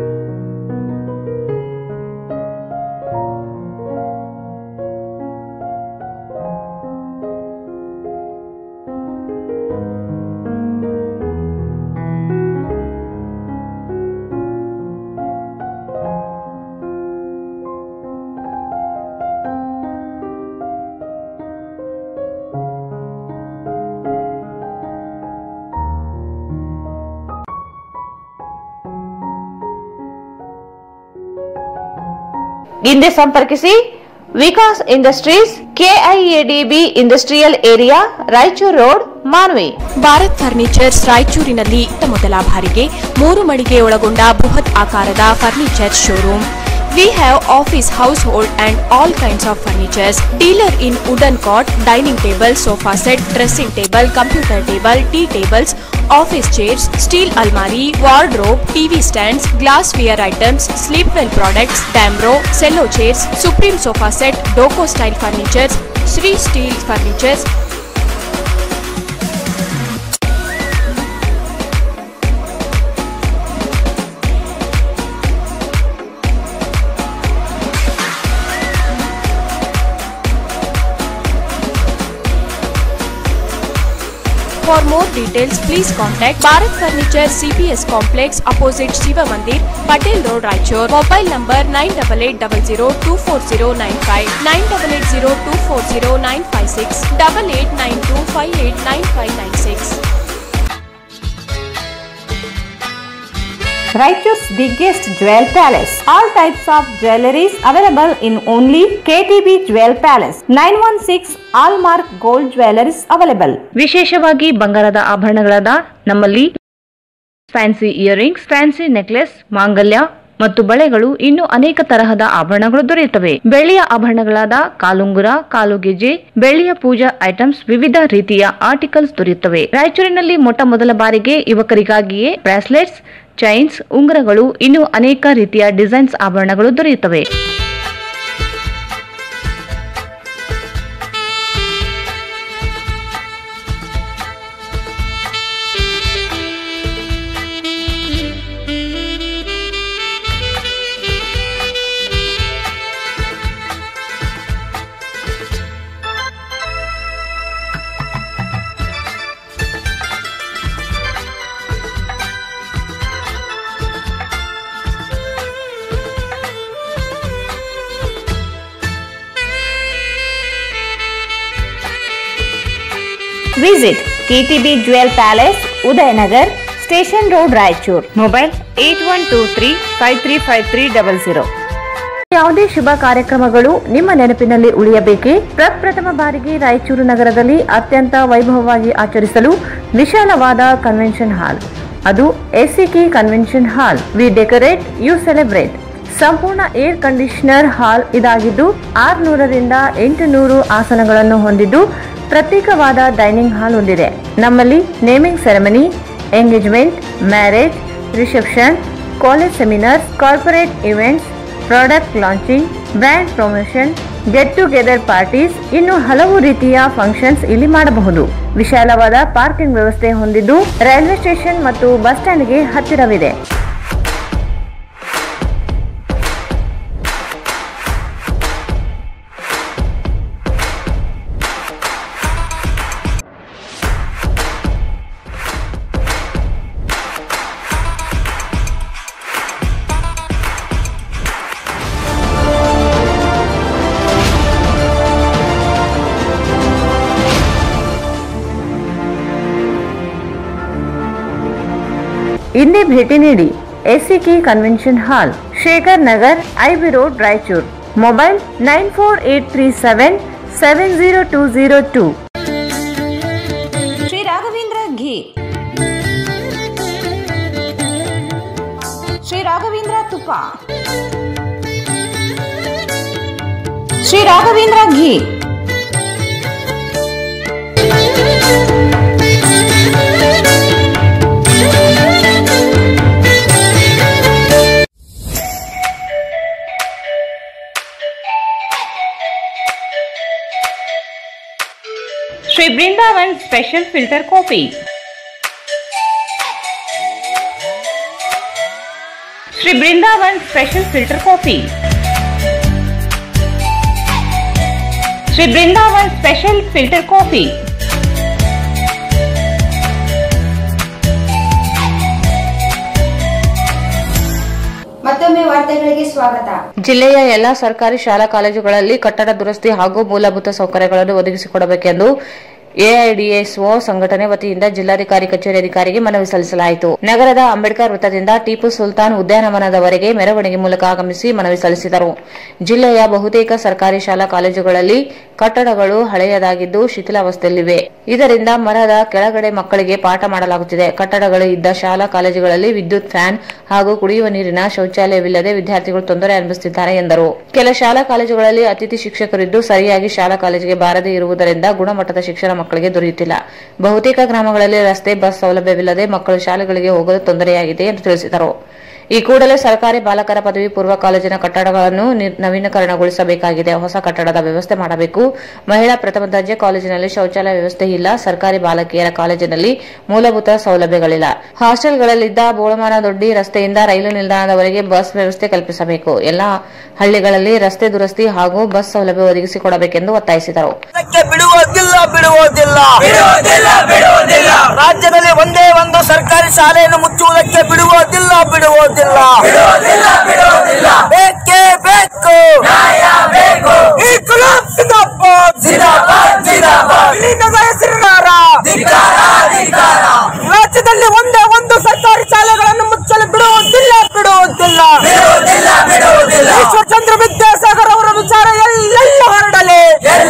ಹಿಂದೆ ಸಂಪರ್ಕಿಸಿ Vikas industries KIADB industrial area Raichur road Manvi Bharat furnitures ರಾಯಚೂರಿನಲ್ಲಿ ಇತ್ತ ಮೊದಲ ಬಾರಿಗೆ ಮೂರು ಮಳಿಗೆ ಒಳಗೊಂಡ ಬೃಹತ್ ಆಕಾರದ furniture showroom We have office, household and all kinds of furnitures. Dealer in wooden cot, dining table, sofa set, dressing table, computer table, tea tables, office chairs, steel almari, wardrobe, TV stands, glassware items, sleepwell products, Damro, cello chairs, Supreme sofa set, Doco style furnitures, Sri Steel furnitures, For more details, please contact Bharat Furniture CPS Complex opposite Shiva Mandir, Patel Road, Raichur. Mobile number 9880240959, 9880240956, 8892589596. Raichur's biggest jewel palace. All types of jewelries available in only KTB Jewel Palace. 916 Allmark Gold Jewelries available. ವಿಶೇಷವಾಗಿ ಬಂಗಾರದ ಆಭರಣಗಳಾದ ನಮ್ಮಲ್ಲಿ fancy earrings fancy necklace ಮಾಂಗಲ್ಯ ಮತ್ತು ಬಳೆಗಳು ಇನ್ನೂ ಅನೇಕ ತರಹದ ಆಭರಣಗಳು ದೊರೆಯುತ್ತವೆ ಬೆಳ್ಳಿಯ ಆಭರಣಗಳಾದ ಕಾಲುಂಗುರ ಕಾಲುಗೆಜೆ ಬೆಳ್ಳಿಯ ಪೂಜಾ ಐಟಮ್ಸ್ ವಿವಿಧ ರೀತಿಯ ಆರ್ಟಿಕಲ್ಸ್ ದೊರೆಯುತ್ತವೆ ರಾಯಚೂರಿನಲ್ಲಿ ಮೊಟ್ಟ ಮೊದಲ ಬಾರಿಗೆ ಯುವಕರಿಗಾಗಿಯೇ ಬ್ರಾಸ್ಲೆಟ್ಸ್ ಚೈನ್ಸ್ ಉಂಗುರಗಳು ಇನ್ನೂ ಅನೇಕ ರೀತಿಯ ಡಿಸೈನ್ಸ್ ಆಭರಣಗಳು ದೊರೆಯುತ್ತವೆ Visit KTB Jewel Palace, Udayanagar, Station Road, Raichur. Mobile 8123-535300. ಯಾವುದೇ ಶುಭ ಕಾರ್ಯಕ್ರಮಗಳು ನಿಮ್ಮ ನೆನಪಿನಲ್ಲಿ ಉಳಿಯಬೇಕೇ ಪ್ರಪ್ರಥಮ ಬಾರಿಗೆ ರಾಯಚೂರು ನಗರದಲ್ಲಿ ಅತ್ಯಂತ ವೈಭವವಾಗಿ ಆಚರಿಸಲು ವಿಶಾಲವಾದ ಕನ್ವೆನ್ಷನ್ ಹಾಲ್ ಅದು ACK convention hall we decorate you celebrate ಸಂಪೂರ್ಣ ಏರ್ ಕಂಡೀಷನರ್ ಹಾಲ್ ಇದಾಗಿದ್ದು ಆರುನೂರರಿಂದ ಎಂಟು ನೂರು ಆಸನಗಳನ್ನು ಹೊಂದಿದ್ದು ಪ್ರತ್ಯೇಕವಾದ ಡೈನಿಂಗ್ ಹಾಲ್ ಹೊಂದಿದೆ ನಮ್ಮಲ್ಲಿ naming ceremony engagement marriage reception college seminars corporate events product launching brand promotion get together parties ಇನ್ನು ಹಲವು ರೀತಿಯ ಫಂಕ್ಷನ್ಸ್ ಇಲ್ಲಿ ಮಾಡಬಹುದು ವಿಶಾಲವಾದ ಪಾರ್ಕಿಂಗ್ ವ್ಯವಸ್ಥೆ ಹೊಂದಿದ್ದು ರೈಲ್ವೆ ಸ್ಟೇಷನ್ ಮತ್ತು ಬಸ್ ಸ್ಟ್ಯಾಂಡ್ಗೆ ಹತ್ತಿರವಿದೆ ಇಂದೇ ಭೇಟಿ ನೀಡಿ ACK convention hall Shekhar Nagar IB road Raichur mobile nine four eight three seven seven zero two zero two Shri Raghavendra ghee Shri Raghavendra ತುಪ್ಪ Shri Raghavendra ghee Shri Brindavan special filter coffee Shri Brindavan special filter coffee Shri Brindavan special filter coffee ಮತ್ತೊಮ್ಮೆ ವಾರ್ತೆಗಳಿಗೆ ಸ್ವಾಗತ ಜಿಲ್ಲೆಯ ಎಲ್ಲಾ ಸರ್ಕಾರಿ ಶಾಲಾ ಕಾಲೇಜುಗಳಲ್ಲಿ ಕಟ್ಟಡ ದುರಸ್ತಿ ಹಾಗೂ ಮೂಲಭೂತ ಸೌಕರ್ಯಗಳನ್ನು ಒದಗಿಸಿಕೊಡಬೇಕೆಂದು ಎಐಡಿಎಸ್ಒ ಸಂಘಟನೆ ವತಿಯಿಂದ ಜಿಲ್ಲಾಧಿಕಾರಿ ಕಚೇರಿ ಅಧಿಕಾರಿಗೆ ಮನವಿ ಸಲ್ಲಿಸಲಾಯಿತು ನಗರದ ಅಂಬೇಡ್ಕರ್ ವೃತ್ತದಿಂದ ಟಿಪ್ಪು ಸುಲ್ತಾನ್ ಉದ್ಯಾನವನದವರೆಗೆ ಮೆರವಣಿಗೆ ಮೂಲಕ ಆಗಮಿಸಿ ಮನವಿ ಸಲ್ಲಿಸಿದರು ಜಿಲ್ಲೆಯ ಬಹುತೇಕ ಸರ್ಕಾರಿ ಶಾಲಾ ಕಾಲೇಜುಗಳಲ್ಲಿ ಕಟ್ಟಡಗಳು ಹಳೆಯದಾಗಿದ್ದು ಶಿಥಿಲಾವಸ್ಥೆಯಲ್ಲಿವೆ ಇದರಿಂದ ಮರದ ಕೆಳಗಡೆ ಮಕ್ಕಳಿಗೆ ಪಾಠ ಮಾಡಲಾಗುತ್ತಿದೆ ಕಟ್ಟಡಗಳು ಇದ್ದ ಶಾಲಾ ಕಾಲೇಜುಗಳಲ್ಲಿ ವಿದ್ಯುತ್ ಫ್ಯಾನ್ ಹಾಗೂ ಕುಡಿಯುವ ನೀರಿನ ಶೌಚಾಲಯವಿಲ್ಲದೆ ವಿದ್ಯಾರ್ಥಿಗಳು ತೊಂದರೆ ಅನುಭವಿಸುತ್ತಿದ್ದಾರೆ ಎಂದರು ಕೆಲ ಶಾಲಾ ಕಾಲೇಜುಗಳಲ್ಲಿ ಅತಿಥಿ ಶಿಕ್ಷಕರಿದ್ದು ಸರಿಯಾಗಿ ಶಾಲಾ ಕಾಲೇಜಿಗೆ ಬಾರದೇ ಇರುವುದರಿಂದ ಗುಣಮಟ್ಟದ ಶಿಕ್ಷಣ ಮಕ್ಕಳಿಗೆ ದೊರೆಯುತ್ತಿಲ್ಲ ಬಹುತೇಕ ಗ್ರಾಮಗಳಲ್ಲಿ ರಸ್ತೆ ಬಸ್ ಸೌಲಭ್ಯವಿಲ್ಲದೆ ಮಕ್ಕಳು ಶಾಲೆಗಳಿಗೆ ಹೋಗಲು ತೊಂದರೆಯಾಗಿದೆ ಎಂದು ತಿಳಿಸಿದರು ಈ ಕೂಡಲೇ ಸರ್ಕಾರಿ ಬಾಲಕರ ಪದವಿ ಪೂರ್ವ ಕಾಲೇಜಿನ ಕಟ್ಟಡಗಳನ್ನು ನಿ- ನವೀಕರಣಗೊಳಿಸಬೇಕಾಗಿದೆ ಹೊಸ ಕಟ್ಟಡದ ವ್ಯವಸ್ಥೆ ಮಾಡಬೇಕು ಮಹಿಳಾ ಪ್ರಥಮ ದರ್ಜೆ ಕಾಲೇಜಿನಲ್ಲಿ ಶೌಚಾಲಯ ವ್ಯವಸ್ಥೆ ಇಲ್ಲ ಸರ್ಕಾರಿ ಬಾಲಕಿಯರ ಕಾಲೇಜಿನಲ್ಲಿ ಮೂಲಭೂತ ಸೌಲಭ್ಯಗಳಿಲ್ಲ ಹಾಸ್ಟೆಲ್ಗಳಲ್ಲಿದ್ದ ಬೋಳಮಾನ ದೊಡ್ಡಿ ರಸ್ತೆಯಿಂದ ರೈಲು ನಿಲ್ದಾಣದವರೆಗೆ ಬಸ್ ವ್ಯವಸ್ಥೆ ಕಲ್ಪಿಸಬೇಕು ಎಲ್ಲಾ ಹಳ್ಳಿಗಳಲ್ಲಿ ರಸ್ತೆ ದುರಸ್ತಿ ಹಾಗೂ ಬಸ್ ಸೌಲಭ್ಯ ಒದಗಿಸಿಕೊಡಬೇಕೆಂದು ಒತ್ತಾಯಿಸಿದರು ಬಿಡುವುದಿಲ್ಲ ಬಿಡುವುದಿಲ್ಲ ಬಿಡುವುದಿಲ್ಲ ಬಿಡುವುದಿಲ್ಲ ರಾಜ್ಯದಲ್ಲಿ ಒಂದೇ ಒಂದು ಸರ್ಕಾರಿ ಶಾಲೆಯನ್ನು ಮುಚ್ಚುವುದಕ್ಕೆ ಬಿಡುವುದಿಲ್ಲ ಬಿಡುವುದಿಲ್ಲ ಬೇಕೇ ಬೇಕು ಈ ಗುಲಾಬ್ ಜಿಂದಾಬಾದ್ ಶ್ರೀನಗರ ಸಿರ್ನಾರ ರಾಜ್ಯದಲ್ಲಿ ಒಂದೇ ಒಂದು ಸರ್ಕಾರಿ ಶಾಲೆಗಳನ್ನು ಮುಚ್ಚಲು ಬಿಡುವುದಿಲ್ಲ ಬಿಡುವುದಿಲ್ಲ ಈಶ್ವರಚಂದ್ರ ವಿದ್ಯಾಸಾಗರ್ ಅವರ ವಿಚಾರ ಎಲ್ಲೆಲ್ಲ ಹರಡಲಿ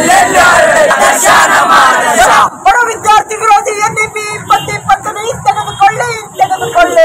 ಬಡ ವಿದ್ಯಾರ್ಥಿ ವಿರೋಧಿ ಎನ್ಇಪಿ ಇಪ್ಪತ್ತು ಇಪ್ಪತ್ತನೇ ತೆಗೆದುಕೊಳ್ಳಿ ತೆಗೆದುಕೊಳ್ಳಿ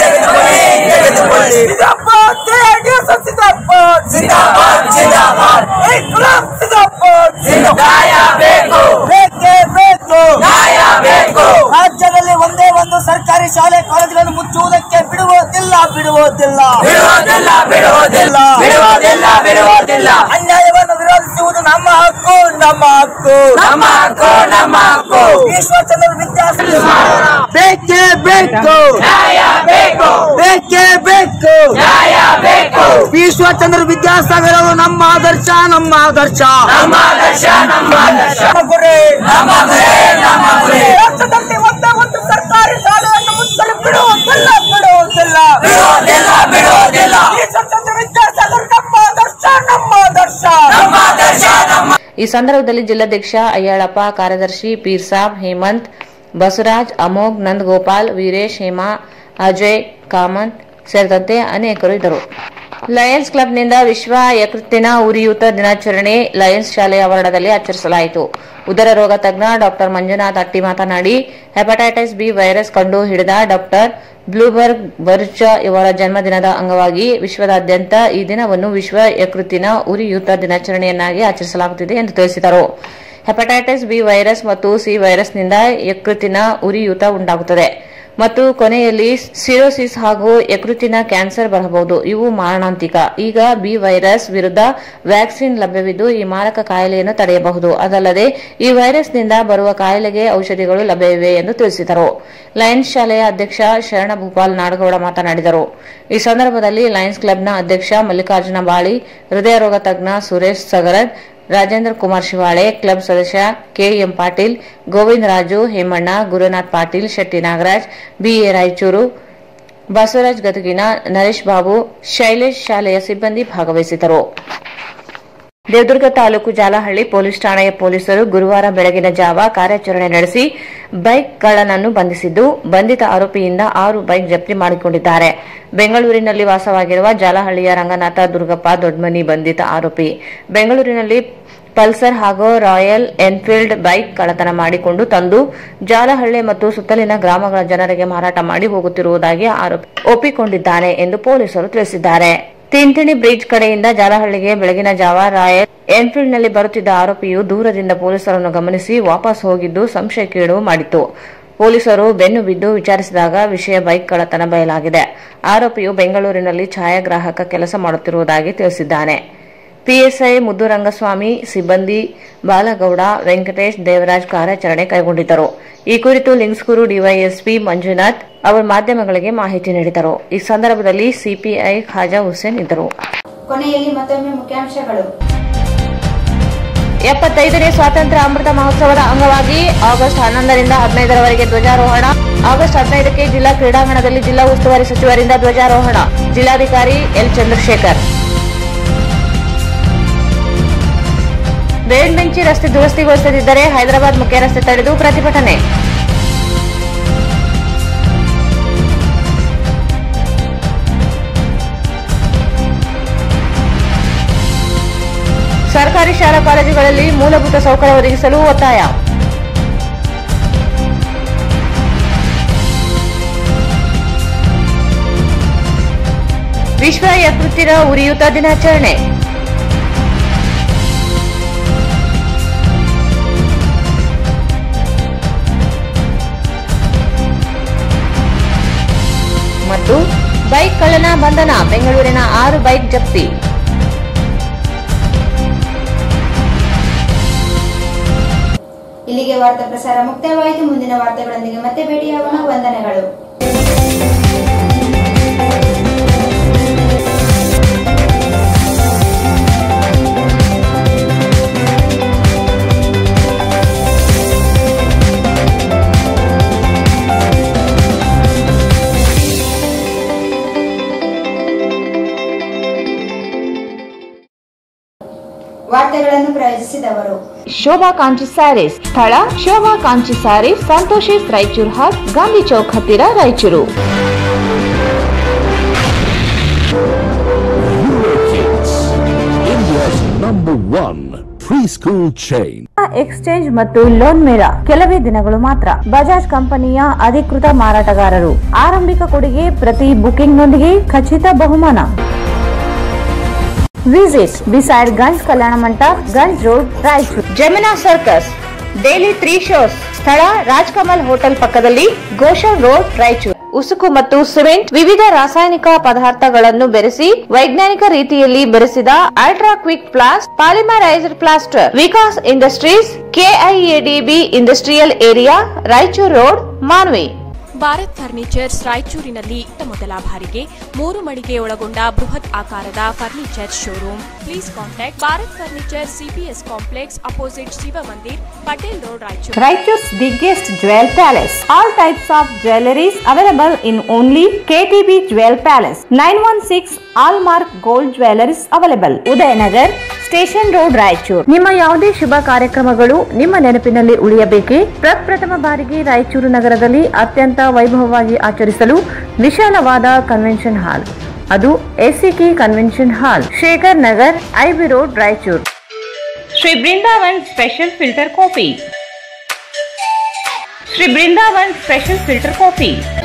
ಸಿದ್ದಾಬಾದ್ ಜೆಡಿಎಸ್ ಸಿದ್ದಾಬಾದ್ ಸಿದ್ದಾಬಾದ್ ಸಿದ್ದಾಬಾದ್ ಇಕ್ರಾಮ್ ಸಿದ್ದಾಬಾದ್ ನ್ಯಾಯ ಬೇಕು ಬೇಕೇ ಬೇಕು ನ್ಯಾಯ ಬೇಕು ರಾಜ್ಯದಲ್ಲಿ ಒಂದೇ ಒಂದು ಸರ್ಕಾರಿ ಶಾಲೆ ಕಾಲೇಜುಗಳನ್ನು ಮುಚ್ಚುವುದಕ್ಕೆ ಬಿಡುವುದಿಲ್ಲ ಬಿಡುವುದಿಲ್ಲ ಬಿಡುವುದಿಲ್ಲ ಬಿಡುವುದಿಲ್ಲ ಬಿಡುವುದಿಲ್ಲ ಬಿಡುವುದಿಲ್ಲ ಅನ್ಯಾಯವನ್ನು ವಿರೋಧಿಸುವುದು ನಮ್ಮ ಹಕ್ಕು ನಮ್ಮ ಹಕ್ಕು ನಮ್ಮ ಹಕ್ಕು ನಮ್ಮ ಹಕ್ಕು ಈಶ್ವರಚಂದ್ರ ವಿದ್ಯಾಸಂಸ್ಥೆ ಬೇಕೇ ಬೇಕು ನ್ಯಾಯ ಬೇಕು ಬೇಕೇ ಬೇಕು ನ್ಯಾಯ ಬೇಕು ಈಶ್ವರಚಂದ್ರ ವಿದ್ಯಾಸಾಗರ್ ಅವರು ನಮ್ಮ ಆದರ್ಶ ನಮ್ಮ ಆದರ್ಶ ನಮ್ಮ ಆದರ್ಶ ನಮ್ಮ ಆದರ್ಶ ಗುರಿ ನಮ್ಮ ಗುರಿ ನಮ್ಮ ಗುರಿ ರಾಜ್ಯದಲ್ಲಿ ಒಂದೇ ಒಂದು ಸರ್ಕಾರಿ ಶಾಲೆಯನ್ನು ಮುಚ್ಚಲು ಬಿಡುವುದಿಲ್ಲ ಬಿಡುವುದಿಲ್ಲ ಬಿಡುವುದಿಲ್ಲ ಬಿಡುವುದಿಲ್ಲ ಈಶ್ವರಚಂದ್ರ ವಿದ್ಯಾಸಾಗರ್ ನಮ್ಮ ಆದರ್ಶ ನಮ್ಮ ಆದರ್ಶ ನಮ್ಮ ಆದರ್ಶ ನಮ್ಮ ಈ ಸಂದರ್ಭದಲ್ಲಿ ಜಿಲ್ಲಾಧ್ಯಕ್ಷ ಅಯ್ಯಾಳಪ್ಪ ಕಾರ್ಯದರ್ಶಿ ಪೀರ್ಸಾಬ್ ಹೇಮಂತ್ ಬಸವರಾಜ್ ಅಮೋಘ್ ನಂದಗೋಪಾಲ್ ವೀರೇಶ್ ಹೇಮಾ ಅಜಯ್ ಕಾಮತ್ ಸೇರಿದಂತೆ ಅನೇಕರು ಇದ್ದರು ಲಯನ್ಸ್ ಕ್ಲಬ್ನಿಂದ ವಿಶ್ವ ಯಕೃತ್ತಿನ ಉರಿಯೂತ ದಿನಾಚರಣೆ ಲಯನ್ಸ್ ಶಾಲೆಯ ಆವರಣದಲ್ಲಿ ಆಚರಿಸಲಾಯಿತು ಉದರ ರೋಗ ತಜ್ಞ ಡಾಕ್ಟರ್ ಮಂಜುನಾಥ್ ಅಟ್ಟಿ ಮಾತನಾಡಿ ಹೆಪಟೈಟಿಸ್ ಬಿ ವೈರಸ್ ಕಂಡು ಹಿಡಿದ ಡಾಕ್ಟರ್ ಬ್ಲೂಬರ್ಗ್ ಬರ್ಜ ಇವರ ಜನ್ಮದಿನದ ಅಂಗವಾಗಿ ವಿಶ್ವದಾದ್ಯಂತ ಈ ದಿನವನ್ನು ವಿಶ್ವ ಯಕೃತ್ತಿನ ಉರಿಯೂತ ದಿನಾಚರಣೆಯನ್ನಾಗಿ ಆಚರಿಸಲಾಗುತ್ತಿದೆ ಎಂದು ತಿಳಿಸಿದರು ಹೆಪಟೈಟಿಸ್ ಬಿ ವೈರಸ್ ಮತ್ತು ಸಿ ವೈರಸ್ನಿಂದ ಯಕೃತ್ತಿನ ಉರಿಯೂತ ಉಂಟಾಗುತ್ತದೆ ಮತ್ತು ಕೊನೆಯಲ್ಲಿ ಸಿರೋಸಿಸ್ ಹಾಗೂ ಯಕೃತ್ತಿನ ಕ್ಯಾನ್ಸರ್ ಬರಬಹುದು ಇವು ಮಾರಣಾಂತಿಕ ಈಗ ಬಿ ವೈರಸ್ ವಿರುದ್ಧ ವ್ಯಾಕ್ಸಿನ್ ಲಭ್ಯವಿದ್ದು ಈ ಮಾರಕ ಕಾಯಿಲೆಯನ್ನು ತಡೆಯಬಹುದು ಅದಲ್ಲದೆ ಈ ವೈರಸ್ನಿಂದ ಬರುವ ಕಾಯಿಲೆಗೆ ಔಷಧಿಗಳು ಲಭ್ಯವಿವೆ ಎಂದು ತಿಳಿಸಿದರು ಲಯನ್ಸ್ ಶಾಲೆಯ ಅಧ್ಯಕ್ಷ ಶರಣ ಭೂಪಾಲ್ ನಾಡಗೌಡ ಮಾತನಾಡಿದರು ಈ ಸಂದರ್ಭದಲ್ಲಿ ಲಯನ್ಸ್ ಕ್ಲಬ್ನ ಅಧ್ಯಕ್ಷ ಮಲ್ಲಿಕಾರ್ಜುನ ಬಾಳಿ ಹೃದಯ ರೋಗ ತಜ್ಞ ಸುರೇಶ್ ಸಗರದ್ ರಾಜೇಂದ್ರ ಕುಮಾರ್ ಶಿವಾಳೆ ಕ್ಲಬ್ ಸದಸ್ಯ ಕೆಎಂ ಪಾಟೀಲ್ ಗೋವಿಂದ ರಾಜು ಹೇಮಣ್ಣ ಗುರುನಾಥ್ ಪಾಟೀಲ್ ಶೆಟ್ಟಿ ನಾಗರಾಜ್ ಬಿಎ ರಾಯಚೂರು ಬಸವರಾಜ್ ಗದಗಿನ ನರೇಶ್ ಬಾಬು ಶೈಲೇಶ್ ಶಾಲೆಯ ಸಿಬ್ಬಂದಿ ಭಾಗವಹಿಸಿದ್ದರು ದೇವದುರ್ಗ ತಾಲೂಕು ಜಾಲಹಳ್ಳಿ ಪೊಲೀಸ್ ಠಾಣೆಯ ಪೊಲೀಸರು ಗುರುವಾರ ಬೆಳಗಿನ ಜಾವ ಕಾರ್ಯಾಚರಣೆ ನಡೆಸಿ ಬೈಕ್ ಕಳ್ಳನನ್ನು ಬಂಧಿಸಿದ್ದು ಬಂಧಿತ ಆರೋಪಿಯಿಂದ ಆರು ಬೈಕ್ ಜಪ್ತಿ ಮಾಡಿಕೊಂಡಿದ್ದಾರೆ ಬೆಂಗಳೂರಿನಲ್ಲಿ ವಾಸವಾಗಿರುವ ಜಾಲಹಳ್ಳಿಯ ರಂಗನಾಥ ದುರ್ಗಪ್ಪ ದೊಡ್ಮನಿ ಬಂಧಿತ ಆರೋಪಿ ಬೆಂಗಳೂರಿನಲ್ಲಿ ಪಲ್ಸರ್ ಹಾಗೂ ರಾಯಲ್ ಎನ್ಫೀಲ್ಡ್ ಬೈಕ್ ಕಳ್ಳತನ ಮಾಡಿಕೊಂಡು ತಂದು ಜಾಲಹಳ್ಳಿ ಮತ್ತು ಸುತ್ತಲಿನ ಗ್ರಾಮಗಳ ಜನರಿಗೆ ಮಾರಾಟ ಮಾಡಿ ಹೋಗುತ್ತಿರುವುದಾಗಿ ಆರೋಪಿ ಒಪ್ಪಿಕೊಂಡಿದ್ದಾನೆ ಎಂದು ಪೊಲೀಸರು ತಿಳಿಸಿದ್ದಾರೆ ತಿಂತಿಣಿ ಬ್ರಿಡ್ಜ್ ಕಡೆಯಿಂದ ಜಾಲಹಳ್ಳಿಗೆ ಬೆಳಗಿನ ಜಾವ ರಾಯಲ್ ಎನ್ಫೀಲ್ಡ್ನಲ್ಲಿ ಬರುತ್ತಿದ್ದ ಆರೋಪಿಯು ದೂರದಿಂದ ಪೊಲೀಸರನ್ನು ಗಮನಿಸಿ ವಾಪಸ್ ಹೋಗಿದ್ದು ಸಂಶಯಕ್ಕೀಡು ಮಾಡಿತ್ತು ಪೊಲೀಸರು ಬೆನ್ನು ಬಿದ್ದು ವಿಚಾರಿಸಿದಾಗ ವಿಷಯ ಬೈಕ್ ಕಳ್ಳತನ ಬಯಲಾಗಿದೆ ಆರೋಪಿಯು ಬೆಂಗಳೂರಿನಲ್ಲಿ ಛಾಯಾಗ್ರಾಹಕ ಕೆಲಸ ಮಾಡುತ್ತಿರುವುದಾಗಿ ತಿಳಿಸಿದ್ದಾನೆ ಪಿಎಸ್ಐ ಮುದ್ದುರಂಗಸ್ವಾಮಿ ಸಿಬ್ಬಂದಿ ಬಾಲಗೌಡ ವೆಂಕಟೇಶ್ ದೇವರಾಜ್ ಕಾರ್ಯಾಚರಣೆ ಕೈಗೊಂಡಿದ್ದರು ಈ ಕುರಿತು ಲಿಂಗ್ಸ್ಕೂರು ಡಿವೈಎಸ್ಪಿ ಮಂಜುನಾಥ್ ಅವರು ಮಾಧ್ಯಮಗಳಿಗೆ ಮಾಹಿತಿ ನೀಡಿದರು ಈ ಸಂದರ್ಭದಲ್ಲಿ ಸಿಪಿಐ ಖಾಜಾ ಹುಸೇನ್ ಇದ್ದರು ಕೊನೆಯಲ್ಲಿ ಮತ್ತೊಮ್ಮೆ ಮುಖ್ಯಾಂಶಗಳು ಎಪ್ಪತ್ತೈದನೇ ಸ್ವಾತಂತ್ರ್ಯ ಅಮೃತ ಮಹೋತ್ಸವದ ಅಂಗವಾಗಿ ಆಗಸ್ಟ್ ಹನ್ನೊಂದರಿಂದ ಹದಿನೈದರವರೆಗೆ ಧ್ವಜಾರೋಹಣ ಆಗಸ್ಟ್ ಹದಿನೈದಕ್ಕೆ ಜಿಲ್ಲಾ ಕ್ರೀಡಾಂಗಣದಲ್ಲಿ ಜಿಲ್ಲಾ ಉಸ್ತುವಾರಿ ಸಚಿವರಿಂದ ಧ್ವಜಾರೋಹಣ ಜಿಲ್ಲಾಧಿಕಾರಿ ಎಲ್ ಚಂದ್ರಶೇಖರ್ ಬೇಡ್ ಬೆಂಚಿ ರಸ್ತೆ ದುರಸ್ತಿಗೊಳಿಸದಿದ್ದರೆ ಹೈದರಾಬಾದ್ ಮುಖ್ಯ ರಸ್ತೆ ತಡೆದು ಪ್ರತಿಭಟನೆ ಸರ್ಕಾರಿ ಶಾಲಾ ಕಾಲೇಜುಗಳಲ್ಲಿ ಮೂಲಭೂತ ಸೌಕರ್ಯ ಒದಗಿಸಲು ಒತ್ತಾಯ ವಿಶ್ವ ಯಕೃತ್ತಿನ ಉರಿಯೂತ ದಿನಾಚರಣೆ ಮತ್ತು ಬೈಕ್ ಕಳ್ಳನ ಬಂಧನ ಬೆಂಗಳೂರಿನ ಆರು ಬೈಕ್ ಜಪ್ತಿ ಇಲ್ಲಿಗೆ ವಾರ್ತಾ ಪ್ರಸಾರ ಮುಕ್ತಾಯವಾಯಿತು ಮುಂದಿನ ವಾರ್ತೆಗಳೊಂದಿಗೆ ಮತ್ತೆ ಭೇಟಿಯಾಗೋಣ ವಂದನೆಗಳು ಶೋಭಾ ಕಾಂಚಿ ಸ್ಯಾರೀಸ್ ಸ್ಥಳ ಶೋಭಾ ಕಾಂಚಿ ಸ್ಯಾರೀಸ್ ಸಂತೋಷಿಸ್ ರಾಯಚೂರು ಹಾಲ್ ಗಾಂಧಿ ಚೌಕ್ ಹತ್ತಿರ Raichur Kids, India's number one preschool chain. Exchange ಮತ್ತು ಲೋನ್ ಮೇಳ ಕೆಲವೇ ದಿನಗಳು ಮಾತ್ರ ಬಜಾಜ್ ಕಂಪನಿಯ ಅಧಿಕೃತ ಮಾರಾಟಗಾರರು ಆರಂಭಿಕ ಕೊಡುಗೆ ಪ್ರತಿ ಬುಕಿಂಗ್ ನೊಂದಿಗೆ ಖಚಿತ ಬಹುಮಾನ ವಿಸಿಟ್ ಬಿಸೈಡ್ ಗಂಜ್ ಕಲ್ಯಾಣ ಮಂಟಪ Ganj road Raichur Jamuna circus daily three shows ಸ್ಥಳ ರಾಜ್ಕಮಲ್ ಹೋಟೆಲ್ ಪಕ್ಕದಲ್ಲಿ ಗೋಶಲ್ ರೋಡ್ ರಾಯಚೂರು ಉಸುಕು ಮತ್ತು ಸಿಮೆಂಟ್ ವಿವಿಧ ರಾಸಾಯನಿಕ ಪದಾರ್ಥಗಳನ್ನು ಬೆರೆಸಿ ವೈಜ್ಞಾನಿಕ ರೀತಿಯಲ್ಲಿ ಬೆರೆಸಿದ ultra quick plus polymerised plaster Vikas industries KIADB industrial area Raichur road Manvi Bharat furnitures ರಾಯಚೂರಿನಲ್ಲಿ ಇತ್ತ ಮೊದಲ ಬಾರಿಗೆ ಮೂರು ಮಳಿಗೆ ಒಳಗೊಂಡ ಬೃಹತ್ ಆಕಾರದ furniture showroom please contact Bharat furniture CPS complex opposite Shiva Mandir Patel road Raichur Raichur's biggest jewel palace. All types of jewelries available in only KTB Jewel Palace. 916 Allmark Gold Jewelries available. Udayanagar station road Raichur ನಿಮ್ಮ ಯಾವುದೇ ಶುಭ ಕಾರ್ಯಕ್ರಮಗಳು ನಿಮ್ಮ ನೆನಪಿನಲ್ಲಿ ಉಳಿಯಬೇಕೇ ಪ್ರಪ್ರಥಮ ಬಾರಿಗೆ ರಾಯಚೂರು ನಗರದಲ್ಲಿ ಅತ್ಯಂತ ವೈಭವವಾಗಿ ಆಚರಿಸಲು ವಿಶಾಲವಾದ ಕನ್ವೆನ್ಷನ್ ಹಾಲ್ ಅದು ACK convention hall Shekhar Nagar IB road Raichur Shri Brindavan special filter coffee Shri Brindavan special filter coffee